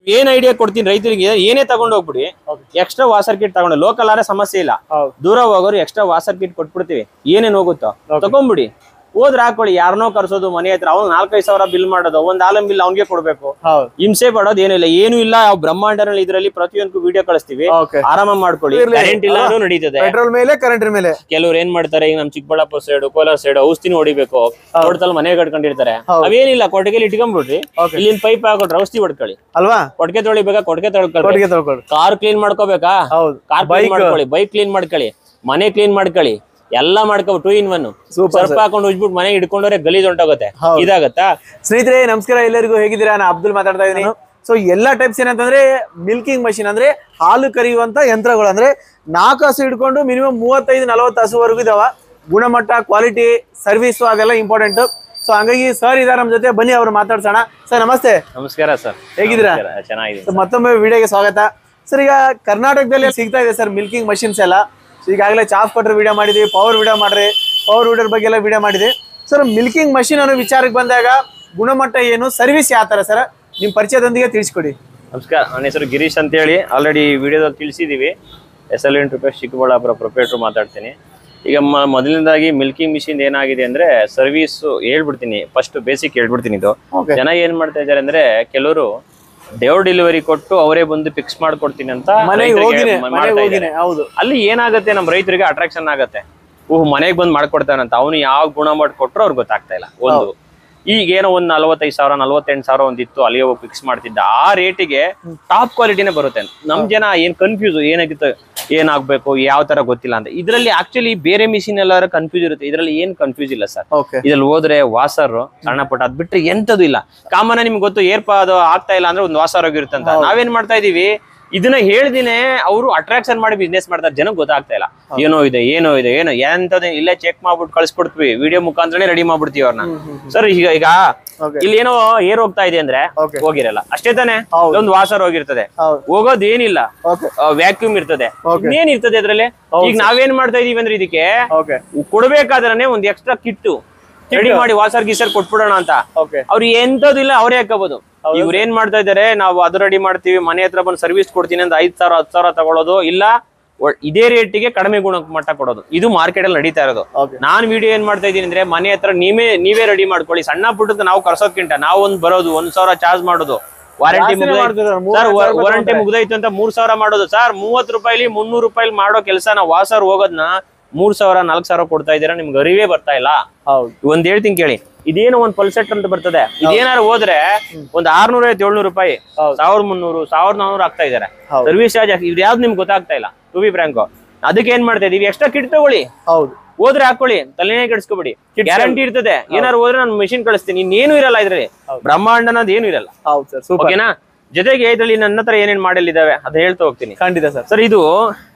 ಏನ್ ಐಡಿಯಾ ಕೊಡ್ತೀನಿ ರೈತರಿಗೆ ಏನೇ ತಗೊಂಡು ಹೋಗ್ಬಿಡಿ ಎಕ್ಸ್ಟ್ರಾ ವಾಸರ್ ಕಿಟ್ ತಗೊಂಡು ಲೋಕಲ್ ಆದ್ರೆ ಸಮಸ್ಯೆ ಇಲ್ಲ ಹೌದು ದೂರ ಹೋಗೋರು ಎಕ್ಸ್ಟ್ರಾ ವಾಸರ್ ಕಿಟ್ ಕೊಟ್ಬಿಡ್ತೀವಿ ಏನೇನ್ ಹೋಗುತ್ತೋ ತಗೊಂಬಿಡಿ ಹೋದ್ರೆ ಹಾಕೊಳ್ಳಿ ಯಾರನ್ನೋ ಕರ್ಸೋದು ಮನೆ ಹತ್ರ ಅವ್ನು ನಾಲ್ಕೈದು ಸಾವಿರ ಬಿಲ್ ಮಾಡೋದು ಒಂದ್ ಆಲಂ ಬಿಲ್ ಅವ್ನಿಗೆ ಕೊಡ್ಬೇಕು ಹೌದು ಹಿಂಸೆ ಪಡೋದು ಏನೂ ಇಲ್ಲ ಏನು ಇಲ್ಲ ನಾವು ಬ್ರಹ್ಮಾಂಡನಲ್ಲಿ ಇದರಲ್ಲಿ ಪ್ರತಿಯೊಂದು ವಿಡಿಯೋ ಕಳಿಸ್ತೀವಿ ಓಕೆ ಆರಾಮ ಮಾಡ್ಕೊಳ್ಳಿ ಇರ್ಲಿ. ಕರೆಂಟ್ ಇಲ್ಲಾದ್ರೂ ನಡೀತದೆ ಪೆಟ್ರೋಲ್ ಮೇಲೆ ಕರೆಂಟ್ ಮೇಲೆ ಕೆಲವ್ರು ಏನ್ ಮಾಡ್ತಾರೆ ಈಗ ನಮ್ ಚಿಕ್ಕಬಳ್ಳಾಪುರ ಸೈಡ್ ಕೋಲಾರ ಸೈಡ್ ಔಷಧಿನ ಹೊಡಿಬೇಕು ತೋಟದಲ್ಲಿ ಮನೆ ಕಟ್ಕೊಂಡಿರ್ತಾರೆ ಹೌದು. ಅವೇನಿಲ್ಲ ಕೊಟ್ಟಿಗೆಲಿ ಇಟ್ಕೊಂಡ್ಬಿಡ್ರಿ Okay. ಇಲ್ಲಿಂದ ಪೈಪ್ ಹಾಕೊಟ್ರೆ ಔಷಧಿ ಹೊಡ್ಕೊಳ್ಳಿ ಅಲ್ವಾ ಕೊಟ್ಟಿಗೆ ತೊಳಿಬೇಕಾ ಕೊಟ್ಟಿಗೆ ತೊಳ್ಕೊಳ್ಳಿ ಕೊಟ್ಟಿಗೆ ತೊಳ್ಕೊಳ್ಳಿ ಕಾರ್ ಕ್ಲೀನ್ ಮಾಡ್ಕೋಬೇಕಾ ಹೌದು ಕಾರ್ ಕ್ಲೀನ್ ಬೈಕ್ ಮಾಡ್ಕೊಳ್ಳಿ ಬೈಕ್ ಕ್ಲೀನ್ ಮಾಡ್ಕೊಳ್ಳಿ ಮನೆ ಕ್ಲೀನ್ ಮಾಡ್ಕೊಳ್ಳಿ ಎಲ್ಲ ಮಾಡ್ಕೊ ಟೂ ಇನ್ ಒನ್ Super, ಸರ್ಪ ಹಾಕೊಂಡು ಉಜ್ಬಿಟ್ಟು ಮನೆಗೆ ಇಟ್ಕೊಂಡ್ರೆ ಗಲೀಜ್ ಹೊಂಟೋಗುತ್ತೆ ಹೌದು. ಇದಾಗತ್ತಾ ಸ್ನೇಹಿತರೆ ನಮಸ್ಕಾರ ಎಲ್ಲರಿಗೂ ಹೇಗಿದ್ದೀರಾ ನಾನು ಅಬ್ದುಲ್ ಮಾತಾಡ್ತಾ ಇದ್ದೀನಿ ಸೊ ಎಲ್ಲಾ ಟೈಪ್ಸ್ ಏನಂತಂದ್ರೆ ಮಿಲ್ಕಿಂಗ್ ಮಷಿನ್ ಅಂದ್ರೆ ಹಾಲು ಕರೆಯುವಂತ ಯಂತ್ರಗಳು ಅಂದ್ರೆ ನಾಲ್ಕು ಹಸು ಹಿಡ್ಕೊಂಡು ಮಿನಿಮಮ್ ಮೂವತ್ತೈದು ನಲವತ್ತು ಹಸುವರೆಗೂ ಇದಾವ ಗುಣಮಟ್ಟ ಕ್ವಾಲಿಟಿ ಸರ್ವಿಸ್ ಅದೆಲ್ಲ ಇಂಪಾರ್ಟೆಂಟ್ ಸೊ ಹಂಗಾಗಿ ಸರ್ ಇದಾರೆ ನಮ್ಮ ಜೊತೆ ಬನ್ನಿ ಅವ್ರು ಮಾತಾಡ್ಸೋಣ ಸರ್ ನಮಸ್ತೆ ನಮಸ್ಕಾರ ಸರ್ ಹೇಗಿದ್ದೀರಾ? ಚೆನ್ನಾಗಿದೆ So, ಮತ್ತೊಮ್ಮೆ ವಿಡಿಯೋಗೆ ಸ್ವಾಗತ ಸರ್ ಈಗ ಕರ್ನಾಟಕದಲ್ಲಿ ಸಿಗ್ತಾ ಇದೆ ಸರ್ ಮಿಲ್ಕಿಂಗ್ ಮಷಿನ್ಸ್ ಎಲ್ಲ So, ಈಗಾಗಲೇ ಚಾಫ್ ಕಟ್ರ್ ವಿಡಿಯೋ ಮಾಡಿದ್ವಿ ಪವರ್ ವಿಡಿಯೋ ಮಾಡ್ರಿ ಪವರ್ ವಿಡಿಯೋರ್ ಬಗ್ಗೆ ಎಲ್ಲ ವಿಡಿಯೋ ಮಾಡಿದ್ವಿ ಸರ್ ಮಿಲ್ಕಿಂಗ್ ಮಷಿನ್ ಅನ್ನೋ ವಿಚಾರಕ್ಕೆ ಬಂದಾಗ ಗುಣಮಟ್ಟ ಏನು ಸರ್ವಿಸ್ ಯಾವ ಥರ ಸರ್ ನಿಮ್ಮ ಪರಿಚಯದೊಂದಿಗೆ ತಿಳಿಸ್ಕೊಡಿ ನಮಸ್ಕಾರ ನನ್ನ ಹೆಸರು ಗಿರೀಶ್ ಅಂತ ಹೇಳಿ ಆಲ್ರೆಡಿ ವಿಡಿಯೋದಲ್ಲಿ ತಿಳಿಸಿದೀವಿ ಎಸ್ ಎಲ್ ಎಂಟು ರೂಪಾಯಿ ಚಿಕ್ಕಬಳ್ಳಾಪುರ ಪ್ರೊಪೇಟ್ರು ಮಾತಾಡ್ತೀನಿ ಈಗ ಮ- ಮೊದಲನೇದಾಗಿ ಮಿಲ್ಕಿಂಗ್ ಮಿಷಿನ್ ಏನಾಗಿದೆ ಅಂದ್ರೆ ಸರ್ವಿಸ್ ಹೇಳ್ಬಿಡ್ತೀನಿ ಫಸ್ಟ್ ಬೇಸಿಕ್ ಹೇಳ್ಬಿಡ್ತೀನಿ ಇದು ಓಕೆ ಜನ ಏನ್ ಮಾಡ್ತಾ ಇದ್ದಾರೆ ಅಂದ್ರೆ ಕೆಲವರು ಡೋರ್ ಡೆಲಿವರಿ ಕೊಟ್ಟು ಅವರೇ ಬಂದು ಫಿಕ್ಸ್ ಮಾಡ್ಕೊಡ್ತೀನಿ ಅಂತ ಮನೆಗೆ ರೈತರಿಗೆ ಹೋಗಿನೇ ಮ- ಮನೆಗೆ ಮಾಡ್ತಾ ಇದ್ದಾರೆ. ಹೋಗಿನೇ ಹೌದು ಅಲ್ಲಿ ಏನಾಗುತ್ತೆ ನಮ್ಮ ರೈತರಿಗೆ ಅಟ್ರಾಕ್ಷನ್ ಆಗತ್ತೆ ಓಹ್ ಮನೆಗೆ ಬಂದು ಮಾಡ್ಕೊಡ್ತಾನಂತ ಅವನು ಯಾವ ಗುಣಮಟ್ಟ ಕೊಟ್ಟರು ಅವ್ರಿಗೆ ಗೊತ್ತಾಗ್ತಾ ಇಲ್ಲ ಒಂದು ಈಗ ಏನೋ ಒಂದ್ ನಲವತ್ತೈದು ಸಾವಿರ ನಲವತ್ತೆಂಟು ಸಾವಿರ ಒಂದಿತ್ತು ಅಲ್ಲಿಗೆ ಹೋಗಿ ಫಿಕ್ಸ್ ಮಾಡ್ತಿದ್ದ ಆ ರೇಟಿಗೆ ಟಾಪ್ ಕ್ವಾಲಿಟಿನೇ ಬರುತ್ತೆ ನಮ್ ಜನ ಏನ್ ಕನ್ಫ್ಯೂಸ್ ಏನಾಗಿತ್ತು ಏನಾಗ್ಬೇಕು ಯಾವ ತರ ಗೊತ್ತಿಲ್ಲ ಅಂತ ಇದ್ರಲ್ಲಿ ಆಕ್ಚುಲಿ ಬೇರೆ ಮಿಷಿನ್ ಎಲ್ಲಾರು ಕನ್ಫ್ಯೂಸ್ ಇರುತ್ತೆ ಇದ್ರಲ್ಲಿ ಏನ್ ಕನ್ಫ್ಯೂಸ್ ಇಲ್ಲ ಸರ್ ಓಕೆ ಇದ್ರಲ್ಲಿ ಹೋದ್ರೆ ವಾಸರ್ ಸಣ್ಣ ಪುಟ್ಟ ಅದ್ ಬಿಟ್ರೆ ಎಂತದು ಇಲ್ಲ ಕಾಮನ್ ನಿಮ್ಗೆ ಗೊತ್ತು ಏರ್ಪ ಅದು ಆಗ್ತಾ ಇಲ್ಲ ಅಂದ್ರೆ ಒಂದು ವಾಸರ್ ಹೋಗಿರುತ್ತೆ ಅಂತ ನಾವೇನ್ ಮಾಡ್ತಾ ಇದೀವಿ ಇದನ್ನ ಹೇಳ್ದಿನೇ ಅವರು ಅಟ್ರಾಕ್ಷನ್ ಮಾಡಿ ಬಿಸ್ನೆಸ್ ಮಾಡ್ತಾರೆ ಜನಕ್ಕೆ ಗೊತ್ತಾಗ್ತಾ ಇಲ್ಲ ಏನೋ ಇದೆ ಏನೋ ಇದೆ ಏನೋ ಎಂತದೇ ಇಲ್ಲೇ ಚೆಕ್ ಮಾಡ್ಬಿಟ್ಟು ಕಳ್ಸ್ಕೊಡ್ತೀವಿ ವಿಡಿಯೋ ಮುಖಾಂತರನೇ ರೆಡಿ ಮಾಡ್ಬಿಡ್ತೀವಿ ಅವ್ರನ್ನ ಸರ್ ಈಗ ಈಗ ಓಕೆ ಇಲ್ಲಿ ಏನೋ ಏರ್ ಹೋಗ್ತಾ ಇದೆ ಅಂದ್ರೆ ಓಕೆ ಹೋಗಿರಲ್ಲ ಅಷ್ಟೇ ತಾನೇ ಹೌದು. ಒಂದು ವಾಸರ್ ಹೋಗಿರ್ತದೆ ಹೌದು ಹೋಗೋದ್ ಏನಿಲ್ಲ ಓಕೆ ವ್ಯಾಕ್ಯೂಮ್ ಇರ್ತದೆ Okay. ಇನ್ನೇನ್ ಇರ್ತದೆ ಅದ್ರಲ್ಲಿ ಈಗ ನಾವೇನ್ ಮಾಡ್ತಾ ಇದೀವಿ ಅಂದ್ರೆ ಇದಕ್ಕೆ ಓಕೆ ಕೊಡ್ಬೇಕಾದ್ರೆ ಒಂದ್ ಎಕ್ಸ್ಟ್ರಾ ಕಿಟ್ಟು ರೆಡಿ ಮಾಡಿ ವಾಸರ್ ಗೀಸರ್ ಕೊಟ್ಬಿಡೋಣ ಅಂತ ಓಕೆ ಅವ್ರು ಎಂತದ್ದು ಇಲ್ಲ ಅವರೇ ಹಾಕೋಬಹುದು ಇವ್ರು ಏನ್ ಮಾಡ್ತಾ ಇದಾರೆ ನಾವು ಅದು ರೆಡಿ ಮಾಡ್ತೀವಿ ಮನೆ ಹತ್ರ ಬಂದು ಸರ್ವಿಸ್ ಕೊಡ್ತೀನಿ ಅಂತ ಐದ್ ಸಾವಿರ ಹತ್ತು ಸಾವಿರ ತಗೊಳ್ಳೋದು ಇಲ್ಲ ಒ- ಇದೇ ರೇಟಿಗೆ ಕಡಿಮೆ ಗುಣಮಟ್ಟ ಕೊಡೋದು ಇದು ಮಾರ್ಕೆಟ್ ಅಲ್ಲಿ ನಡೀತಾ ಇರೋದು ಓಕೆ ನಾನ್ ವಿಡಿಯೋ ಏನ್ ಮಾಡ್ತಾ ಇದೀನಿ ಅಂದ್ರೆ ಮನೆ ಹತ್ರ ನೀವೇ ನೀವೇ ರೆಡಿ ಮಾಡ್ಕೊಳ್ಳಿ ಸಣ್ಣ ಪುಟ್ಟದ ನಾವು ಕರ್ಸೋದ್ಕಿಂತ ನಾವು ಒಂದ್ ಬರೋದು ಒಂದ್ ಸಾವಿರ ಚಾರ್ಜ್ ಮಾಡೋದು ವಾರಂಟಿ ಜಾಸ್ತಿನೇ ಮಾಡ್ತಿದ್ದಾರೆ, ಮೂರ್ ಸರ್ ಸಾವಿರ ರೂಪಾಯಿ ವಾರಂಟಿ ತಗೊಂಡ್ರೆ. ಮುಗ್ದೈತು ಅಂತ ಮೂರ್ ಸಾವಿರ ಮಾಡೋದು ಸರ್ ಮೂವತ್ ರೂಪಾಯಿಲಿ ಮುನ್ನೂರು ರೂಪಾಯಿ ಮಾಡೋ ಕೆಲಸ ನಾವು ವಾಸರ್ ಹೋಗೋದ್ನ ಮೂರ್ ಸಾವಿರ ನಾಲ್ಕ್ ಸಾವಿರ ಕೊಡ್ತಾ ಇದೀರಾ ನಿಮ್ಗೆ ಅರಿವೇ ಬರ್ತಾ ಇಲ್ಲ ಹೌದು ಒಂದ್ ಹೇಳ್ತೀನಿ ಕೇಳಿ ಇದೇನೋ ಒಂದ್ ಪಲ್ಸೆಟ್ ಅಂತ ಬರ್ತದೆ ಇದೇನಾರು ಹೋದ್ರೆ ಒಂದ್ ಆರ್ನೂರ ಐವತ್ತು ಏಳ್ನೂರು ರೂಪಾಯಿ ಹೌದು. ಸಾವಿರದ ಮುನ್ನೂರು ಸಾವಿರದ ನಾನೂರು ಆಗ್ತಾ ಇದಾರೆ ಹೌದು. ಸರ್ವಿಸ್ ಚಾರ್ಜ್ ಇದು ಯಾವ್ದು ನಿಮ್ಗೆ ಗೊತ್ತಾಗ್ತಾ ಇಲ್ಲ ಟು ಬಿ ಬ್ರ್ಯಾಂಕ್ ಅದಕ್ಕೆ ಏನ್ ಮಾಡ್ತಾ ಇದೀವಿ ಎಕ್ಸ್ಟ್ರಾ ಕಿಟ್ ತಗೊಳ್ಳಿ ಹೌದು ಹೋದ್ರೆ ಹಾಕೊಳ್ಳಿ ತಲೆನೇ ಕೆಡಿಸ್ಕೊಬಿಡಿ ಗ್ಯಾರಂಟಿ ಇರ್ತದೆ ಏನಾರು ಹೋದ್ರೆ ನಾನು ಮೆಷಿನ್ ಕಳಿಸ್ತೀನಿ ಇನ್ನೇನು ಇರಲ್ಲ ಇದ್ರಲ್ಲಿ ಬ್ರಹ್ಮಾಂಡ ಅನ್ನೋದು ಏನು ಇರಲ್ಲ ಹೌದು ಸರ್ ಸೂಪರ್ ಓಕೆನಾ ಜೊತೆಗೆ ಇದ್ರಲ್ಲಿ ನನ್ನ ಹತ್ರ ಏನೇನ್ ಮಾಡೆಲ್ ಇದಾವೆ ಅದ್ ಹೇಳ್ತಾ ಹೋಗ್ತೀನಿ ಖಂಡಿತ ಸರ್ ಸರ್ ಇದು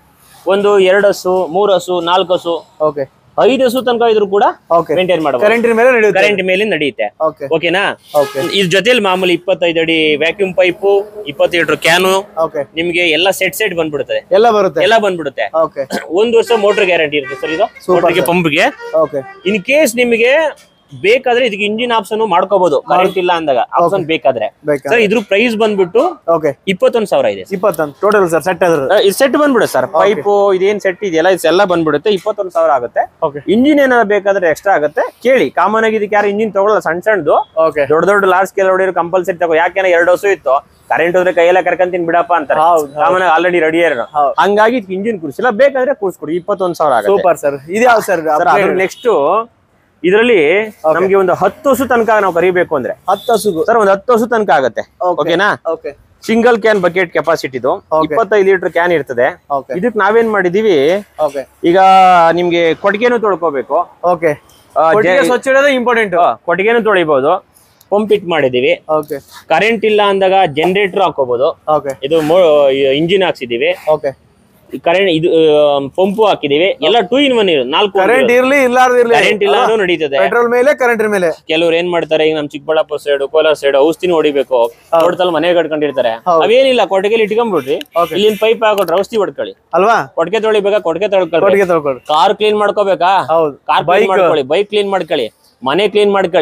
ಒಂದು ಎರಡು ಹಸು ಮೂರು ಹಸು ನಾಲ್ಕು ಹಸು ಓಕೆ ಐದು ಹಸು ತನಕ ಇದ್ರು ಕೂಡ ಓಕೆ ಮೇಂಟೈನ್ ಮಾಡಬಹುದು ಕರೆಂಟಿನ ಮೇಲೆ ನಡೆಯುತ್ತೆ ಕರೆಂಟ್ ಮೇಲೆ ನಡೆಯುತ್ತೆ ಓಕೆ ಓಕೆನಾ ಓಕೆ ಇದ್ರ ಜೊತೆಲಿ ಮಾಮೂಲಿ ಇಪ್ಪತ್ತೈದು ಅಡಿ ವ್ಯಾಕ್ಯೂಮ್ ಪೈಪು ಇಪ್ಪತ್ತು ಲೀಟರ್ ಕ್ಯಾನು ಓಕೆ ನಿಮ್ಗೆ ಎಲ್ಲ ಸೆಟ್ ಸೆಟ್ ಬಂದ್ಬಿಡುತ್ತೆ ಎಲ್ಲ ಬರುತ್ತೆ ಎಲ್ಲ ಬಂದ್ಬಿಡುತ್ತೆ ಓಕೆ ಒಂದು ವರ್ಷ ಮೋಟರ್ ಗ್ಯಾರಂಟಿ ಇರುತ್ತೆ ಸರ್ ಇದು Super, ಮೋಟರ್ಗೆ sir. ಪಂಪ್ಗೆ ಓಕೆ ಇನ್ ಕೇಸ್ ನಿಮಗೆ ಬೇಕಾದ್ರೆ ಇದಕ್ಕೆ ಇಂಜಿನ್ ಆಪ್ಷನ್ ಮಾಡ್ಕೋಬಹುದು ಕರೆಂಟ್ ಇಲ್ಲ ಅಂದಾಗ ಆಪ್ಷನ್ ಬೇಕಾದ್ರೆ ಬೇಕಾ ಸರ್ ಇದ್ರ ಪ್ರೈಸ್ ಬಂದ್ಬಿಟ್ಟು ಓಕೆ ಇಪ್ಪತ್ತೊಂದು ಸಾವಿರ ಇದೆ ಇಪ್ಪತ್ತೊಂದು ಟೋಟಲ್ ಸರ್ ಸೆಟ್ ಅದ್ರ ಇದು ಸೆಟ್ ಬಂದ್ಬಿಡುತ್ತೆ ಸರ್ ಪೈಪು ಇದೇನ್ ಸೆಟ್ ಇದೆಯಲ್ಲ ಇದೆಲ್ಲ ಬಂದ್ಬಿಡುತ್ತೆ ಇಪ್ಪತ್ತೊಂದು ಸಾವಿರ ಆಗುತ್ತೆ ಓಕೆ ಇಂಜಿನ್ ಏನಾದ್ರು ಬೇಕಾದ್ರೆ ಎಕ್ಸ್ಟ್ರಾ ಆಗುತ್ತೆ ಕೇಳಿ ಕಾಮನ್ ಆಗಿ ಇದಕ್ಕೆ ಯಾರು ಇಂಜಿನ್ ತಗೊಳ್ಳಲ್ಲ ಸಣ್ಣ ಸಣ್ಣದು ಓಕೆ ದೊಡ್ಡ ದೊಡ್ಡ ಲಾರ್ಜ್ ಸ್ಕೇಲ್ ಹೊಡಿಯೋರು ಕಂಪಲ್ಸರಿ ತಗೋ ಯಾಕೆಂದ್ರೆ ಎರಡು ಹಸು ಇತ್ತು ಕರೆಂಟ್ ಹೋದ್ರೆ ಕೈಯೆಲ್ಲ ಕರ್ಕಂತೀನಿ ಬಿಡಪ್ಪ ಅಂತಾರೆ ಹೌದು ಕಾಮನ್ ಆಲ್ರೆಡಿ ರೆಡಿ ಇರೋ ಹೌದು. ಹಂಗಾಗಿ ಇಂಜಿನ್ ಕೂರಿಸಿಲ್ಲ ಬೇಕಾದ್ರೆ ಕೂರಿಸ್ಕೊಡಿ ಇಪ್ಪತ್ತೊಂದು ಸಾವಿರ ಆಗುತ್ತೆ ಸೂಪರ್ ಸರ್ ಇದ್ಯಾವ ಸರ್ ಸರ್ ಅದ್ರ ನೆಕ್ಸ್ಟ್ ಇದರಲ್ಲಿ ನಮ್ಗೆ ಒಂದು ಹತ್ತು ಹಸು ತನಕ ನಾವು ಕರಿಬೇಕು ಅಂದ್ರೆ ಹತ್ತು ಹಸುಗು ಸರ್ ಒಂದು ಹತ್ತು ಹಸು ತನಕ ಆಗುತ್ತೆ ಓಕೆ ಓಕೆನಾ ಓಕೆ ಸಿಂಗಲ್ ಕ್ಯಾನ್ ಬಕೆಟ್ ಕೆಪಾಸಿಟಿದು Okay. ಇಪ್ಪತ್ತೈದು ಲೀಟರ್ ಕ್ಯಾನ್ ಇರ್ತದೆ ಓಕೆ ಇದಕ್ ನಾವೇನ್ ಮಾಡಿದೀವಿ ಓಕೆ ಈಗ ನಿಮ್ಗೆ ಕೊಟ್ಟಿಗೆನೂ ತೊಳ್ಕೋಬೇಕು ಓಕೆ ಆ, ಕೊಟ್ಟಿಗೆ ಜೆ- ಸ್ವಚ್ಛ ಇಡೋದು ಇಂಪಾರ್ಟೆಂಟ್ ಆ, ಕೊಟ್ಟಿಗೆನೂ ತೊಳಿಬಹುದು ಪಂಪ್ ಇಟ್ ಮಾಡಿದೀವಿ ಓಕೆ ಕರೆಂಟ್ ಇಲ್ಲ ಅಂದಾಗ ಜನರೇಟರ್ ಹಾಕೋಬಹುದು ಓಕೆ ಇದು ಇಂಜಿನ್ ಹಾಕ್ಸಿದೀವಿ ಓಕೆ ಕರೆಂಟ್ ಇದು ಪಂಪು ಹಾಕಿದೀವಿ ಎಲ್ಲ ಟೂ ಇನ್ ಒನ್ ನಾಲ್ಕು ಕರೆಂಟ್ ಇರ್ಲಿ ಇಲ್ಲಾರ್ದು ಇರ್ಲಿ ಕರೆಂಟ್ ಇಲ್ಲ ಅಂದ್ರೂ ನಡೀತದೆ ಪೆಟ್ರೋಲ್ ಮೇಲೆ ಕರೆಂಟ್ ಮೇಲೆ ಕೆಲವ್ರು ಏನ್ ಮಾಡ್ತಾರೆ ಈಗ ನಮ್ ಚಿಕ್ಕಬಳ್ಳಾಪುರ ಸೈಡ್ ಕೋಲಾರ ಸೈಡ್ ಔಷಧಿನ ಹೊಡಿಬೇಕು ತೋಟದಲ್ಲಿ ಮನೆ ಕಟ್ಕೊಂಡಿರ್ತಾರೆ ಹೌದು. ಅವೇನಿಲ್ಲ ಕೊಟ್ಟಿಗೆಲಿ ಇಟ್ಕೊಂಡ್ಬಿಡ್ರಿ Okay. ಇಲ್ಲಿಂದ ಪೈಪ್ ಹಾಕೊಟ್ರೆ ಔಷಧಿ ಹೊಡ್ಕೊಳ್ಳಿ ಅಲ್ವಾ ಕೊಟ್ಟಿಗೆ ತೊಳಿಬೇಕಾ ಕೊಟ್ಟಿಗೆ ತೊಳ್ಕೊಳ್ಳಿ ಕೊಟ್ಟಿಗೆ ತೊಳ್ಕೊಳ್ಳಿ ಕಾರ್ ಕ್ಲೀನ್ ಮಾಡ್ಕೋಬೇಕಾ ಹೌದು ಕಾರ್ ಕ್ಲೀನ್ ಬೈಕ್ ಮಾಡ್ಕೊಳ್ಳಿ ಬೈಕ್ ಕ್ಲೀನ್ ಮಾಡ್ಕೊಳ್ಳಿ ಮನೆ ಕ್ಲೀನ್ ಮಾಡ್ಕೊಳ್ಳಿ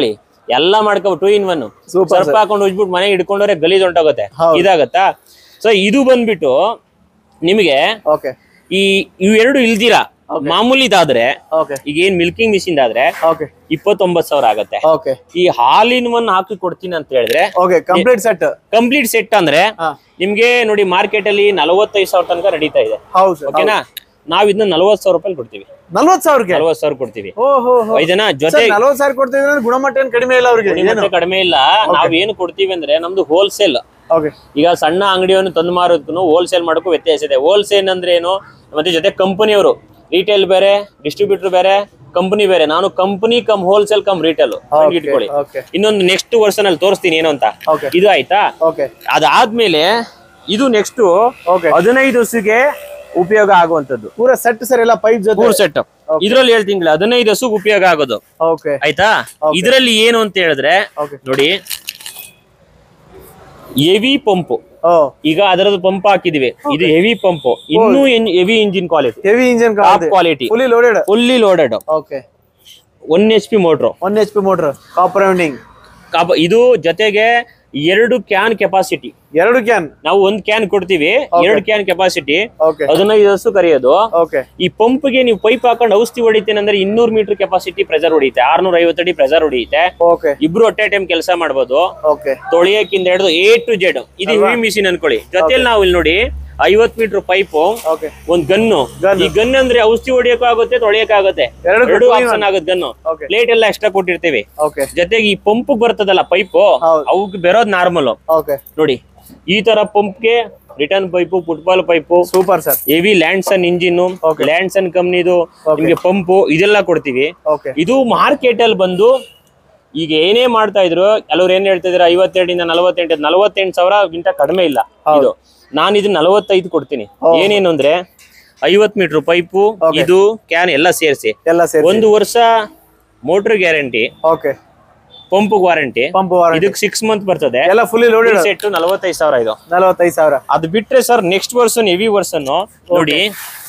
ಎಲ್ಲ ಮಾಡ್ಕೊ ಟೂ ಇನ್ ಒನ್ Super, ಸರ್ಪ ಹಾಕೊಂಡು ಉಜ್ಬಿಟ್ಟು ಮನೆಗೆ ಹಿಡ್ಕೊಂಡ್ರೆ ಗಲೀಜ್ ಹೊಂಟೋಗುತ್ತೆ ಹೌದು. ಇದಾಗತ್ತಾ ಸೊ ಇದು ಬಂದ್ಬಿಟ್ಟು ನಿಮಗೆ ಓಕೆ ಈ ಇವೆರಡು ಇಲ್ದಿರಾ ಮಾಮೂಲಿದಾದ್ರೆ ಓಕೆ ಈಗ ಏನ್ ಮಿಲ್ಕಿಂಗ್ ಮಿಷಿನ್ ಆದ್ರೆ ಓಕೆ ಇಪ್ಪತ್ತೊಂಬತ್ ಸಾವಿರ ಆಗತ್ತೆ ಓಕೆ ಈ ಹಾಲಿನ ಒನ್ ಹಾಕಿ ಕೊಡ್ತೀನಿ ಅಂತ ಹೇಳಿದ್ರೆ okay complete set complete set ಅಂದ್ರೆ ಹಾ ನಿಮ್ಗೆ ನೋಡಿ ಮಾರ್ಕೆಟ್ ಅಲ್ಲಿ ನಲವತ್ತೈದು ಸಾವಿರ ತನಕ ನಡೀತಾ ಇದೆ ಹೌದು ಸರ್ ಓಕೆನಾ ನಾವ್ ಇದನ್ನ ನಲವತ್ ಸಾವಿರ ರೂಪಾಯಿ ಕೊಡ್ತೀವಿ ನಲ್ವತ್ ಸಾವಿರಕ್ಕೆ ನಲವತ್ ಸಾವಿರ ಕೊಡ್ತೀವಿ ಓ ಹೋ ಹೋ ಇದನ್ನ ಜೊತೆ ಸರ್ ನಲ್ವತ್ ಸಾವಿರ ಕೊಡ್ತಿದ್ರೆ ಅಂದ್ರೆ ಗುಣಮಟ್ಟ ಏನ್ ಕಡಿಮೆ ಇಲ್ಲ ಅವ್ರಿಗೆ ಏನು ಗುಣಮಟ್ಟ ಕಡಿಮೆ ಇಲ್ಲ ನಾವ್ ಏನು ಕೊಡ್ತೀವಿ ಅಂದ್ರೆ ನಮ್ದು ಹೋಲ್ಸೇಲ್ ಓಕೆ ಈಗ ಸಣ್ಣ ಅಂಗಡಿಯನ್ನು ತಂದು ಮಾರೋದಕ್ಕೂ ಹೋಲ್ಸೇಲ್ ಮಾಡೋಕ್ಕೂ ವ್ಯತ್ಯಾಸ ಇದೆ ಹೋಲ್ಸೇಲ್ ಅಂದ್ರೆ ಏನು ಮತ್ತೆ ಜೊತೆ ಕಂಪನಿಯವರು ರಿಟೇಲ್ ಬೇರೆ ಡಿಸ್ಟ್ರಿಬ್ಯೂಟರ್ ಬೇರೆ ಕಂಪನಿ ಬೇರೆ ನಾನು company cum wholesale cum retail ಇಟ್ಕೊಳ್ಳಿ ಓಕೆ ಇನ್ನೊಂದು ನೆಕ್ಸ್ಟ್ ವರ್ಷನ್ ಅಲ್ಲಿ ತೋರಿಸ್ತೀನಿ ಏನು ಅಂತ ಓಕೆ ಇದು ಆಯ್ತಾ ಓಕೆ ಅದಾದ್ಮೇಲೆ ಇದು ನೆಕ್ಸ್ಟ್ ಓಕೆ ಹದಿನೈದು ವರ್ಷಕ್ಕೆ ಉಪಯೋಗ ಆಗುವಂತದ್ದು ಪೂರ ಸೆಟ್ ಸರ್ ಎಲ್ಲ ಪೈಪ್ ಜೊತೆ ಮೂರ್ ಸೆಟ್ ಇದ್ರಲ್ಲಿ ಹೇಳ್ತೀನಿ ಹದಿನೈದು ಹಸುಗ್ ಉಪಯೋಗ ಆಗೋದು ಓಕೆ ಆಯ್ತಾ ಇದ್ರಲ್ಲಿ ಏನು ಅಂತ ಹೇಳಿದ್ರೆ ಓಕೆ ನೋಡಿ ಹೆವಿ ಪಂಪು ಓ ಈಗ ಅದರದ್ದು ಪಂಪ್ ಹಾಕಿದಿವಿ ಇದು ಹೆವಿ ಪಂಪ್ ಇನ್ನೂ heavy engine quality heavy engine top quality fully loaded fully loaded okay one H P motor one H P motor copper rounding ಇದು ಜೊತೆಗೆ ಎರಡು ಕ್ಯಾನ್ ಕೆಪಾಸಿಟಿ ಎರಡು ಕ್ಯಾನ್ ನಾವು ಒಂದ್ ಕ್ಯಾನ್ ಕೊಡ್ತೀವಿ ಎರಡು ಕ್ಯಾನ್ ಕೆಪಾಸಿಟಿ ಓಕೆ ಹದಿನೈದು ಹಸು ಕರೆಯೋದು ಓಕೆ ಈ ಪಂಪ್ಗೆ ನೀವು ಪೈಪ್ ಹಾಕೊಂಡು ಔಷಧಿ ಹೊಡಿತೇನೆ ಅಂದ್ರೆ ಇನ್ನೂರು ಮೀಟರ್ ಕೆಪಾಸಿಟಿ ಪ್ರೆಸರ್ ಹೊಡಿಯುತ್ತೆ ಆರ್ನೂರ ಐವತ್ತು ಅಡಿ ಪ್ರೆಸರ್ ಹೊಡಿಯುತ್ತೆ ಓಕೆ ಇಬ್ರು ಅಟ್ ಎ ಟೈಮ್ ಕೆಲಸ ಮಾಡ್ಬೋದು ಓಕೆ ತೊಳಿಯಕ್ಕಿಂದ ಹಿಡಿದು ಎ ಟು ಜೆಡ್ ಇದು ಹೆವಿ ಮಿಷಿನ್ ಅನ್ಕೊಳ್ಳಿ ಜೊತೆಲಿ ನಾವು ಇಲ್ಲಿ ನೋಡಿ ಐವತ್ ಮೀಟರ್ ಪೈಪು ಓಕೆ ಒಂದ್ ಗನ್ನು Gun. ಈ ಗನ್ ಅಂದ್ರೆ ಔಷಧಿ ಹೊಡಿಯಕ್ಕೂ ಆಗುತ್ತೆ ತೊಳೆಯಕ್ ಆಗುತ್ತೆ ಎರಡು ಎರಡು ಆಪ್ಷನ್ ಆಗುತ್ತೆ ಗನ್ನು ಓಕೆ ಪ್ಲೇಟ್ ಎಲ್ಲ ಎಕ್ಸ್ಟ್ರಾ ಕೊಟ್ಟಿರ್ತೀವಿ ಓಕೆ ಜೊತೆಗೆ ಈ ಪಂಪ್ ಬರ್ತದಲ್ಲ ಪೈಪು ಹೌದು. ಅವಕ್ಕೆ ಬೆರೋದ್ ನಾರ್ಮಲ್ ಓಕೆ ನೋಡಿ ಈ ತರ ಪಂಪ್ಗೆ return pipe football pipe super sir heavy Landson engine Okay. Landson ಕಂಪ್ನಿದು ನಿಮ್ಗೆ ಪಂಪು ಇದೆಲ್ಲ ಕೊಡ್ತೀವಿ ಓಕೆ ಇದು ಮಾರ್ಕೆಟ್ ಅಲ್ಲಿ ಬಂದು ಈಗ ಏನೇ ಮಾಡ್ತಾ ಇದ್ರು ಕೆಲವ್ರು ಏನ್ ಹೇಳ್ತಾ ಇದ್ರು ಐವತ್ತೆರಡಿಂದ ನಲವತ್ತೆಂಟು ನಲವತ್ತೆಂಟು ಸಾವಿರಗಿಂತ ಕಡಿಮೆ ಇಲ್ಲ ಇದು ನಾನು ಇದು ನಲವತ್ತೈದು ಕೊಡ್ತೀನಿ ಏನೇನು ಅಂದ್ರೆ ಐವತ್ ಮೀಟರ್ ಪೈಪು ಇದು ಕ್ಯಾನ್ ಎಲ್ಲ ಸೇರಿಸಿ ಎಲ್ಲ ಸೇರಿ ಒಂದು ವರ್ಷ motor guarantee okay pump warranty pump warranty ಇದಕ್ಕೆ ಸಿಕ್ಸ್ ಮಂತ್ ಬರ್ತದೆ ಎಲ್ಲ ಫುಲ್ಲಿ ಲೋಡೆಡ್ ಸೆಟ್ ನಲವತ್ತೈದು ಸಾವಿರ ಇದು ನಲವತ್ತೈದು ಸಾವಿರ ಅದು ಬಿಟ್ರೆ sir next version heavy version ನೋಡಿ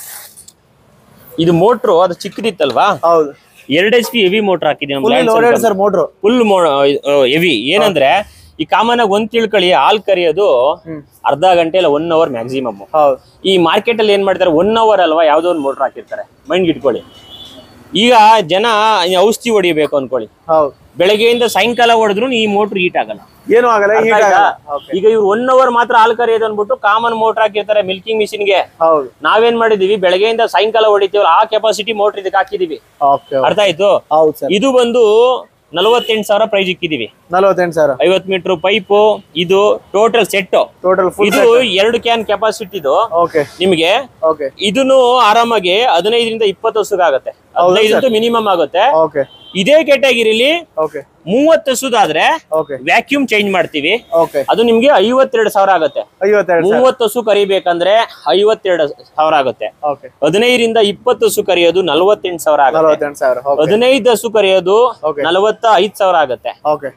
ಇದು ಮೋಟ್ರು ಅದು ಚಿಕ್ಕದಿತ್ತಲ್ವಾ ಹೌದು ಎರಡ್ ಎಚ್ ಪಿ ಹೆವಿ ಮೋಟರ್ ಹಾಕಿದ್ದೀನಿ fully loaded sir motor full heavy ಏನಂದ್ರೆ ಈ ಕಾಮನ್ ಆಗಿ ಒಂದ್ ತಿಳ್ಕೊಳ್ಳಿ ಹಾಲ್ ಕರಿಯೋದು ಹ್ಮ್. ಅರ್ಧ ಗಂಟೆ ಇಲ್ಲ ಒನ್ ಅವರ್ ಮ್ಯಾಕ್ಸಿಮಮ್ ಹೌದು ಈ ಮಾರ್ಕೆಟ್ ಅಲ್ಲಿ ಏನ್ ಮಾಡ್ತಾರೆ ಒನ್ ಅವರ್ ಅಲ್ವಾ ಯಾವ್ದೋ ಒಂದು ಮೋಟರ್ ಹಾಕಿರ್ತಾರೆ ಮೈಂಡ್ ಇಟ್ಕೊಳ್ಳಿ ಈಗ ಜನ ಔಷಧಿ ಹೊಡಿಬೇಕು ಅನ್ಕೊಳ್ಳಿ ಹೌದು ಬೆಳಗ್ಗೆಯಿಂದ ಸಾಯಂಕಾಲ ಹೊಡೆದ್ರು ಈ ಮೋಟರ್ ಹೀಟ್ ಆಗಲ್ಲ ಏನು ಆಗಲ್ಲ ಅರ್ಥ ಹೀಟ್ ಆಯ್ತಾ? ಆಗಲ್ಲ ಓಕೆ ಈಗ ಇವ್ರು ಒನ್ ಅವರ್ ಮಾತ್ರ ಹಾಲ್ ಕರಿಯೋದು ಅನ್ಬಿಟ್ಟು ಕಾಮನ್ ಮೋಟರ್ ಹಾಕಿರ್ತಾರೆ ಮಿಲ್ಕಿಂಗ್ ಮಿಷಿನ್ಗೆ ಹೌದು ನಾವೇನ್ ಮಾಡಿದೀವಿ ಬೆಳಗ್ಗೆಯಿಂದ ಸಾಯಂಕಾಲ ಹೊಡಿತೀವಲ್ಲ ಆ ಕೆಪಾಸಿಟಿ ಮೋಟರ್ ಇದಕ್ಕೆ ಹಾಕಿದೀವಿ ಓಕೆ ಅರ್ಥ ಆಯ್ತು ಹೌದು ಸರ್ ಇದು ಬಂದು ನಲವತ್ತೆಂಟು ಸಾವಿರ ಪ್ರೈಸ್ ಇಕ್ಕಿದೀವಿ ನಲವತ್ತೆಂಟು ಸಾವಿರ ಐವತ್ ಮೀಟರ್ ಪೈಪು ಇದು ಟೋಟಲ್ ಸೆಟ್ ಟೋಟಲ್ ಫುಲ್ ಇದು ಎರಡು ಕ್ಯಾನ್ ಕೆಪಾಸಿಟಿದು ಓಕೆ ನಿಮಗೆ ಓಕೆ ಇದನ್ನು ಆರಾಮಾಗಿ ಹದಿನೈದರಿಂದ ಇಪ್ಪತ್ತು ಹಸುಗಾಗತ್ತೆ ಹದಿನೈದು ಮಿನಿಮಮ್ ಆಗುತ್ತೆ ಓಕೆ ಇದೇ ಕೆಟಗಿರಿಲಿ ಓಕೆ ಮೂವತ್ತು ಹಸುದಾದ್ರೆ ಓಕೆ ವ್ಯಾಕ್ಯೂಮ್ ಚೇಂಜ್ ಮಾಡ್ತೀವಿ ಓಕೆ ಅದು ನಿಮ್ಗೆ ಐವತ್ತೆರಡು ಸಾವಿರ ಆಗುತ್ತೆ ಐವತ್ತೆರಡು ಸಾವಿರ ಮೂವತ್ತು ಹಸು ಕರಿಬೇಕಂದ್ರೆ ಐವತ್ತೆರಡು ಸಾವಿರ ಆಗುತ್ತೆ ಓಕೆ ಹದಿನೈದರಿಂದ ಇಪ್ಪತ್ತು ಹಸು ಕರಿಯೋದು ನಲವತ್ತೆಂಟು ಸಾವಿರ ಆಗುತ್ತೆ ನಲವತ್ತೆಂಟು ಸಾವಿರ ಓಕೆ ಹದಿನೈದು ಹಸು ಕರಿಯೋದು Okay. ನಲವತ್ತ ಐದು ಸಾವಿರ ಆಗುತ್ತೆ ಓಕೆ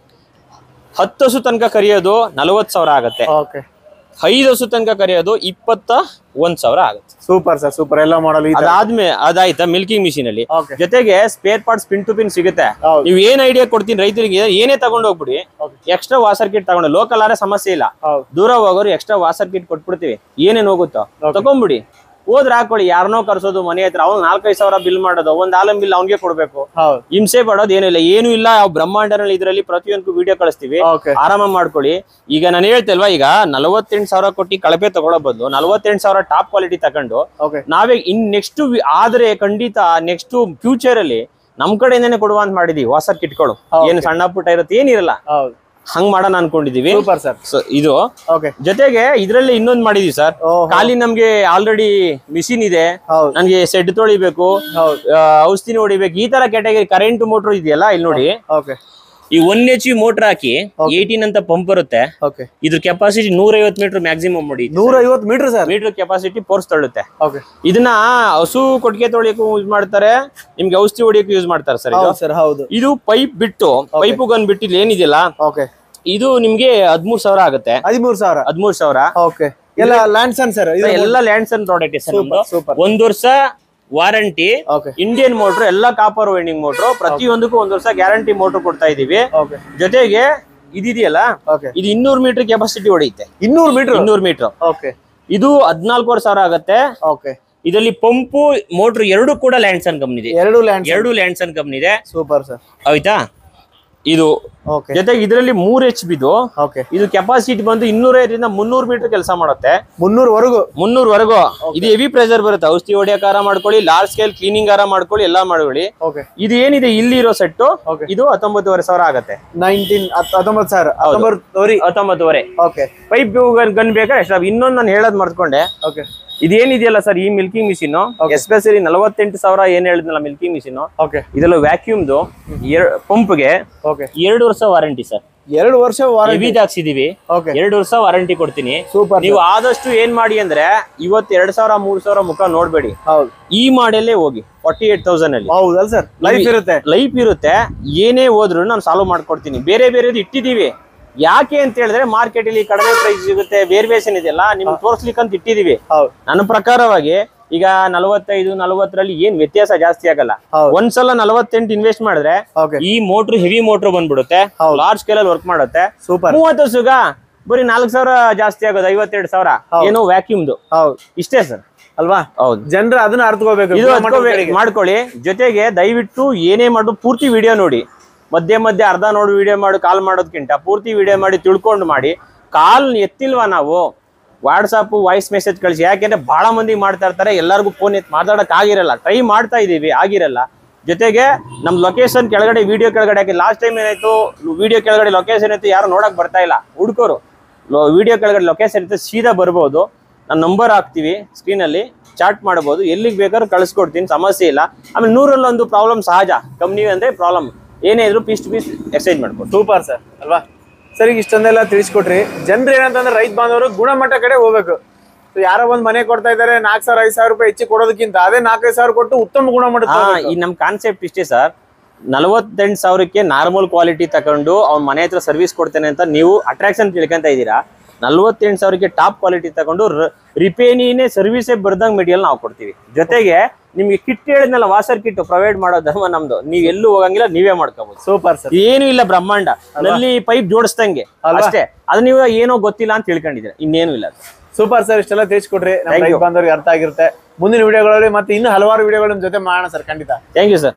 ಹತ್ತು ಹಸು ತನಕ ಕರಿಯೋದು ನಲವತ್ತು ಸಾವಿರ ಆಗುತ್ತೆ ಓಕೆ ಐದು ಹಸು ತನಕ ಕರಿಯೋದು ಇಪ್ಪತ್ತ ಒಂದ್ ಸಾವಿರ ಆಗುತ್ತೆ ಸೂಪರ್ ಸರ್ ಸೂಪರ್ ಎಲ್ಲ ಮಾಡಲ್ ಈ ತರ ಅದಾದ್ಮೇಲೆ ಅದಾಯ್ತಾ ಮಿಲ್ಕಿಂಗ್ ಮಿಷಿನ್ ಅಲ್ಲಿ ಓಕೆ ಜೊತೆಗೆ spare parts pin to pin ಸಿಗುತ್ತೆ ಹೌದು. ನೀವ್ ಏನ್ ಐಡಿಯಾ ಕೊಡ್ತೀನಿ ರೈತರಿಗೆ ಏನೇ ತಗೊಂಡ್ ಹೋಗ್ಬಿಡಿ Okay. ಎಕ್ಸ್ಟ್ರಾ ವಾಸರ್ ಕಿಟ್ ತಗೊಂಡು ಲೋಕಲ್ ಆದ್ರೆ ಸಮಸ್ಯೆ ಇಲ್ಲ ಹೌದು ದೂರ ಹೋಗೋರು ಎಕ್ಸ್ಟ್ರಾ ವಾಸರ್ ಕಿಟ್ ಕೊಟ್ಬಿಡ್ತೀವಿ ಏನೇನ್ ಹೋಗುತ್ತೋ ತಗೊಂಡ್ಬಿಡಿ ಹೋದ್ರೆ ಹಾಕೊಳ್ಳಿ ಯಾರನ್ನೋ ಕರ್ಸೋದು ಮನೆ ಹತ್ರ ಅವ್ನು ನಾಲ್ಕೈದು ಸಾವಿರ ಬಿಲ್ ಮಾಡೋದು ಒಂದ್ ಆಲಂ ಬಿಲ್ ಅವ್ನಿಗೆ ಕೊಡ್ಬೇಕು ಹೌದು ಹಿಂಸೆ ಪಡೋದು ಏನೂ ಇಲ್ಲ ಏನು ಇಲ್ಲ ಯಾವ ಬ್ರಹ್ಮಾಂಡನಲ್ಲಿ ಇದರಲ್ಲಿ ಪ್ರತಿಯೊಂದು ವಿಡಿಯೋ ಕಳಿಸ್ತೀವಿ ಓಕೆ ಆರಾಮ ಮಾಡ್ಕೊಳ್ಳಿ ಈಗ ನಾನು ಹೇಳ್ತೇಲ್ವಾ ಈಗ ನಲವತ್ತೆಂಟು ಸಾವಿರ ಕೊಟ್ಟು ಕಳಪೆ ತಗೊಳ್ಳೋ ಬದಲು ನಲವತ್ತೆಂಟು ಸಾವಿರ ಟಾಪ್ ಕ್ವಾಲಿಟಿ ತಗೊಂಡು ಓಕೆ ನಾವೇ ಇನ್ ನೆಕ್ಸ್ಟ್ ಆದ್ರೆ ಖಂಡಿತ ನೆಕ್ಸ್ಟ್ ಫ್ಯೂಚರ್ ಅಲ್ಲಿ ನಮ್ ಕಡೆಯಿಂದನೇ ಕೊಡುವ ಅಂತ ಮಾಡಿದೀವಿ ವಾಸರ್ ಕಿಟ್ಗಳು ಏನು ಸಣ್ಣ ಪುಟ್ಟ ಇರುತ್ತೆ ಏನಿರಲ್ಲ ಹೌದು ಹಂಗ್ ಮಾಡೋಣ ಅನ್ಕೊಂಡಿದೀವಿ ಸೂಪರ್ ಸರ್ ಸೊ ಇದು ಓಕೆ ಜೊತೆಗೆ ಇದ್ರಲ್ಲಿ ಇನ್ನೊಂದ್ ಮಾಡಿದೀವಿ ಸರ್ ಓಹೋ ಖಾಲಿ ನಮ್ಗೆ ಆಲ್ರೆಡಿ ಮಿಷಿನ್ ಇದೆ ಹೌದು ನನ್ಗೆ ಸೆಡ್ ತೊಳಿಬೇಕು ಹೌದು ಆ, ಔಷಧಿನ ಹೊಡಿಬೇಕು ಈ ತರ ಕ್ಯಾಟಗರಿ ಕರೆಂಟ್ ಮೋಟರ್ ಇದೆಯಲ್ಲ ಇಲ್ಲಿ ನೋಡಿ ಓಕೆ ಈ ಒನ್ ಎಚ್ ವಿ ಮೋಟರ್ ಹಾಕಿ ಏಯ್ಟೀನ್ ಅಂತ ಪಂಪ್ ಬರುತ್ತೆ ಓಕೆ ಇದ್ರ ಕೆಪಾಸಿಟಿ ನೂರ ಐವತ್ತು ಮೀಟರ್ ಮ್ಯಾಕ್ಸಿಮಮ್ ಮಾಡಿ ನೂರ ಐವತ್ತು metre sir metre capacity force ತಳ್ಳುತ್ತೆ ಓಕೆ ಇದನ್ನ ಹಸು ಕೊಟ್ಟಿಗೆ ತೊಳಿಯಕ್ಕೂ ಯೂಸ್ ಮಾಡ್ತಾರೆ ನಿಮ್ಗೆ ಔಷಧಿ ಹೊಡಿಯಕ್ಕೂ ಯೂಸ್ ಮಾಡ್ತಾರೆ ಸರ್ ಇದು ಹೌದು ಸರ್ ಹೌದು ಇದು ಪೈಪ್ ಬಿಟ್ಟು ಪೈಪ್ ಗನ್ ಬಿಟ್ಟು ಇಲ್ಲಿ ಏನಿದೆಯಲ್ಲ ಓಕೆ ಇದು ನಿಮ್ಗೆ ಹದ್ಮೂರ್ ಸಾವಿರ ಆಗುತ್ತೆ ಹದಿಮೂರು ಸಾವಿರ ಹದ್ಮೂರ್ ಸಾವಿರ ಓಕೆ ಎಲ್ಲ ಲ್ಯಾಂಡ್ಸನ್ ಸರ್ ಇದು ಎಲ್ಲ ಲ್ಯಾಂಡ್ಸ್ ಅಂಡ್ ಪ್ರಾಡಕ್ಟ್ ಸರ್ ನಮ್ದು ಸೂಪರ್ ಒಂದ್ ವರ್ಷ ವಾರಂಟಿ ಓಕೆ ಇಂಡಿಯನ್ ಮೋಟ್ರ್ ಎಲ್ಲ ಕಾಪರ್ ವೈಂಡಿಂಗ್ ಮೋಟ್ರು ಪ್ರತಿಯೊಂದಕ್ಕೂ ಒಂದ್ ವರ್ಷ ಗ್ಯಾರಂಟಿ ಮೋಟ್ರ್ ಕೊಡ್ತಾ ಇದೀವಿ ಓಕೆ ಜೊತೆಗೆ ಇದಿದೆಯಲ್ಲ ಓಕೆ ಇದು ಇನ್ನೂರು ಮೀಟರ್ ಕೆಪಾಸಿಟಿ ಹೊಡೆಯುತ್ತೆ ಇನ್ನೂರು ಮೀಟರ್ ಇನ್ನೂರು ಮೀಟರ್ ಓಕೆ ಇದು ಹದಿನಾಲ್ಕೂವರೆ ಸಾವಿರ ಆಗತ್ತೆ ಓಕೆ ಇದರಲ್ಲಿ ಪಂಪು ಮೋಟ್ರ್ ಎರಡು ಕೂಡ ಲ್ಯಾಂಡ್ಸನ್ ಕಂಪ್ನಿ ಇದೆ ಎರಡು ಲ್ಯಾಂಡ್ ಎರಡು ಲ್ಯಾಂಡ್ಸನ್ ಕಂಪ್ನಿ ಇದೆ ಸೂಪರ್ ಸರ್ ಆಯ್ತಾ ಇದು ಓಕೆ ಜೊತೆಗೆ ಇದರಲ್ಲಿ ಮೂರ್ ಎಚ್ ಬಿದು ಓಕೆ ಇದು ಕೆಪಾಸಿಟಿ ಬಂದು ಇನ್ನೂರೈದರಿಂದ ಮುನ್ನೂರು ಮೀಟರ್ ಕೆಲಸ ಮಾಡುತ್ತೆ ಮುನ್ನೂರವರೆಗೂ ಮುನ್ನೂರ್ವರೆಗೂ ಇದು ಹೆವಿ ಪ್ರೆಷರ್ ಬರುತ್ತೆ ಔಷಧಿ ಹೊಡಿಯಕಾರ ಮಾಡ್ಕೊಳ್ಳಿ ಲಾರ್ಜ್ ಸ್ಕೇಲ್ ಕ್ಲೀನಿಂಗ್ ಆರ ಮಾಡ್ಕೊಳ್ಳಿ ಎಲ್ಲಾ ಮಾಡ್ಕೊಳ್ಳಿ ಓಕೆ ಇದು ಏನಿದೆ ಇಲ್ಲಿ ಇರೋ ಸೆಟ್ Okay. ಇದು ಹತ್ತೊಂಬತ್ತುವರೆ ಸಾವಿರ ಆಗತ್ತೆ ನೈನ್ಟೀನ್ ಹತ್ತೊಂಬತ್ತು ಸಾವಿರ ಹತ್ತೊಂಬತ್ತುವರೆ ಹತ್ತೊಂಬತ್ತುವರೆ ಓಕೆ ಪೈಪ್ ಗನ್ ಬೇಕಾ ಎಷ್ಟು ಇನ್ನೊಂದು ನಾನು ಹೇಳೋದ್ ಮರ್ತ್ಕೊಂಡೆ ಓಕೆ ಇದೇನಿದೆಯಲ್ಲ ಸರ್ ಈ ಮಿಲ್ಕಿಂಗ್ ಮಿಷಿನ್ ಎಸ್ಪೆಷಲಿ ನಲವತ್ತೆಂಟು ಸಾವಿರ ಏನ್ ಹೇಳಿದ್ನಲ್ಲ ಮಿಲ್ಕಿಂಗ್ ಮಿಷಿನ್ ಓಕೆ ಇದೆಲ್ಲ ವ್ಯಾಕ್ಯೂಮ್ದು ಪಂಪ್ಗೆ ಓಕೆ ಎರಡು ವರ್ಷ ವಾರಂಟಿ ಸರ್ ಎರಡು ವರ್ಷ ವಾರಂಟಿ ಹೆವಿ ಹಾಕ್ಸಿದೀವಿ ಓಕೆ ಎರಡು ವರ್ಷ ವಾರಂಟಿ ಕೊಡ್ತೀನಿ ಸೂಪರ್ ನೀವು ಆದಷ್ಟು ಏನ್ ಮಾಡಿ ಅಂದ್ರೆ ಇವತ್ತು ಎರಡ್ ಸಾವಿರ ಮೂರ್ ಸಾವಿರ ಮುಖ ನೋಡ್ಬೇಡಿ ಹೌದು ಈ ಮಾಡೆಲ್ಲೇ ಹೋಗಿ ಫಾರ್ಟಿ ಏಟ್ ತೌಸಂಡ್ ಅಲ್ಲಿ ಹೌದಲ್ಲ ಸರ್ ಲೈಫ್ ಇರುತ್ತೆ ಲೈಫ್ ಇರುತ್ತೆ ಏನೇ ಹೋದ್ರು ನಾನು ಸಾಲ್ವ್ ಮಾಡ್ಕೊಡ್ತೀನಿ ಬೇರೆ ಬೇರೆದು ಇಟ್ಟಿದೀವಿ ಯಾಕೆ ಅಂತ ಹೇಳಿದ್ರೆ ಮಾರ್ಕೆಟ್ ಅಲ್ಲಿ ಕಡಿಮೆ ಪ್ರೈಸ್ ಸಿಗುತ್ತೆ ವೇರಿಯೇಷನ್ ಇದೆಯಲ್ಲ ನಿಮ್ಗೆ ತೋರ್ಸ್ಲಿಕ್ಕೆ ಅಂತ ಇಟ್ಟಿದೀವಿ ಹೌದು ನನ್ನ ಪ್ರಕಾರವಾಗಿ ಈಗ ನಲವತ್ತೈದು ನಲವತ್ತರಲ್ಲಿ ಏನ್ ವ್ಯತ್ಯಾಸ ಜಾಸ್ತಿ ಆಗಲ್ಲ ಹೌದು ಒಂದ್ಸಲ ನಲವತ್ತೆಂಟು ಇನ್ವೆಸ್ಟ್ ಮಾಡಿದ್ರೆ ಓಕೆ ಈ ಮೋಟ್ರ್ ಹೆವಿ ಮೋಟ್ರ್ ಬಂದ್ಬಿಡುತ್ತೆ ಹೌದು. ಲಾರ್ಜ್ ಸ್ಕೇಲ್ ಅಲ್ಲಿ ವರ್ಕ್ ಮಾಡುತ್ತೆ ಸೂಪರ್ ಮೂವತ್ತು ಸುಗ ಬರೀ ನಾಲ್ಕು ಸಾವಿರ ಜಾಸ್ತಿ ಆಗೋದು ಐವತ್ತೆರಡು ಸಾವಿರ ಹೌದು. ಏನೋ ವ್ಯಾಕ್ಯೂಮ್ದು ಹೌದು ಇಷ್ಟೇ ಸರ್ ಅಲ್ವಾ ಹೌದು ಜನರು ಅದನ್ನ ಅರ್ಥಕೋಬೇಕು ಇದು ಹಚ್ಕೋಬೇಕು ಮಾಡ್ಕೊಳ್ಳಿ ಜೊತೆಗೆ ದಯವಿಟ್ಟು ಏನೇ ಮಾಡು ಪೂರ್ತಿ ವಿಡಿಯೋ ನೋಡಿ ಮಧ್ಯೆ ಮಧ್ಯೆ ಅರ್ಧ ನೋಡಿ ವಿಡಿಯೋ ಮಾಡಿ ಕಾಲ್ ಮಾಡೋದಕ್ಕಿಂತ ಪೂರ್ತಿ ವಿಡಿಯೋ ಮಾಡಿ ತಿಳ್ಕೊಂಡು ಮಾಡಿ ಕಾಲ್ ಎತ್ತಿಲ್ವಾ ನಾವು ವಾಟ್ಸಪ್ ವಾಯ್ಸ್ ಮೆಸೇಜ್ ಕಳಿಸಿ ಯಾಕೆಂದ್ರೆ ಬಹಳ ಮಂದಿ ಮಾಡ್ತಾ ಇರ್ತಾರೆ ಎಲ್ಲರಿಗೂ ಫೋನ್ ಎತ್ತು ಮಾತಾಡಕ್ ಆಗಿರಲ್ಲ ಟ್ರೈ ಮಾಡ್ತಾ ಇದೀವಿ ಆಗಿರಲ್ಲ ಜೊತೆಗೆ ನಮ್ ಲೊಕೇಶನ್ ಕೆಳಗಡೆ ವಿಡಿಯೋ ಕೆಳಗಡೆ ಹಾಕಿ ಲಾಸ್ಟ್ ಟೈಮ್ ಏನಾಯ್ತು ವಿಡಿಯೋ ಕೆಳಗಡೆ ಲೊಕೇಶನ್ ಇತ್ತು ಯಾರು ನೋಡಕ್ ಬರ್ತಾ ಇಲ್ಲ ಹುಡ್ಕೋರು ವಿಡಿಯೋ ಕೆಳಗಡೆ ಲೊಕೇಶನ್ ಇತ್ತು ಸೀದಾ ಬರ್ಬೋದು ನಾನು ನಂಬರ್ ಹಾಕ್ತೀವಿ ಸ್ಕ್ರೀನಲ್ಲಿ ಚಾಟ್ ಮಾಡ್ಬೋದು ಎಲ್ಲಿಗೆ ಬೇಕಾದ್ರೂ ಕಳಿಸ್ಕೊಡ್ತೀನಿ ಸಮಸ್ಯೆ ಇಲ್ಲ ಆಮೇಲೆ ನೂರಲ್ಲಿ ಒಂದು ಪ್ರಾಬ್ಲಮ್ ಸಹಜ ಕಂಪ್ನಿ ಅಂದ್ರೆ ಪ್ರಾಬ್ಲಮ್ ಏನೇ ಇದ್ರು ಪೀಸ್ ಟು ಪೀಸ್ ಎಕ್ಸ್ಚೇಂಜ್ ಮಾಡ್ಬೋದು ಸೂಪರ್ ಸರ್ ಅಲ್ವಾ ಸರ್ ಈಗ ಇಷ್ಟೊಂದೆಲ್ಲ ತಿಳಿಸ್ಕೊಟ್ರಿ ಜನರು ಏನಂತಂದ್ರೆ ರೈತ ಬಾಂಧವರು ಗುಣಮಟ್ಟ ಕಡೆ ಹೋಗ್ಬೇಕು So ಯಾರೋ ಒಂದ್ ಮನೆ ಕೊಡ್ತಾ ಇದಾರೆ ನಾಲ್ಕು ಸಾವಿರ ಐದು ಸಾವಿರ ರೂಪಾಯಿ ಹೆಚ್ಚಿಗೆ ಕೊಡೋದಕ್ಕಿಂತ ಅದೇ ನಾಲ್ಕೈದು ಸಾವಿರ ಕೊಟ್ಟು ಉತ್ತಮ ಗುಣಮಟ್ಟ ಹಾ ಈ ನಮ್ ಕಾನ್ಸೆಪ್ಟ್ ಇಷ್ಟೇ ಸರ್ ನಲವತ್ತೆಂಟು ಸಾವಿರಕ್ಕೆ ನಾರ್ಮಲ್ ಕ್ವಾಲಿಟಿ ತಗೊಂಡು ಅವ್ನ ಮನೆ ಹತ್ರ ಸರ್ವಿಸ್ ಕೊಡ್ತೇನೆ ಅಂತ ನೀವು ಅಟ್ರಾಕ್ಷನ್ ತಿಳ್ಕೊಂತ ಇದ್ದೀರಾ ನಲ್ವತ್ತೆಂಟು ಸಾವಿರಕ್ಕೆ ಟಾಪ್ ಕ್ವಾಲಿಟಿ ತಗೊಂಡು ರಿಪೇನಿನೇ ಸರ್ವಿಸೇ ಬರ್ದಂಗ್ ಮೆಟೀರಿಯಲ್ ನಾವು ಕೊಡ್ತೀವಿ ಜೊತೆಗೆ ನಿಮ್ಗೆ ಕಿಟ್ ಹೇಳಿದ್ನಲ್ಲ ವಾಸರ್ ಕಿಟ್ ಪ್ರೊವೈಡ್ ಮಾಡೋ ಧರ್ಮ ನಮ್ದು ನೀವ್ ಎಲ್ಲೂ ಹೋಗಂಗಿಲ್ಲ ನೀವೇ ಮಾಡ್ಕೋಬಹುದು ಸೂಪರ್ ಸರ್ ಏನು ಇಲ್ಲ ಬ್ರಹ್ಮಾಂಡ ನಲ್ಲಿ ಪೈಪ್ ಜೋಡಿಸ್ದಂಗೆ ಅಲ್ವಾ? ಅಷ್ಟೇ ಅದು ನೀವು ಏನೋ ಗೊತ್ತಿಲ್ಲ ಅಂತ ತಿಳ್ಕೊಂಡಿದ್ದೀರಾ ಇನ್ನೇನು ಇಲ್ಲ ಸೂಪರ್ ಸರ್ ಇಷ್ಟೆಲ್ಲ ತಿಳಿಸ್ಕೊಟ್ರಿ ನಮ್ಮ Thank ರೈತ you. ಬಾಂಧವರಿಗೆ ಅರ್ಥ ಆಗಿರುತ್ತೆ ಮುಂದಿನ ವಿಡಿಯೋಗಳಲ್ಲಿ ಮತ್ತೆ ಇನ್ನೂ ಹಲವಾರು ವಿಡಿಯೋಗಳ ನಿಮ್ ಜೊತೆ ಮಾಡೋಣ ಸರ್ ಖಂಡಿತ ಥ್ಯಾಂಕ್ ಯು ಸರ್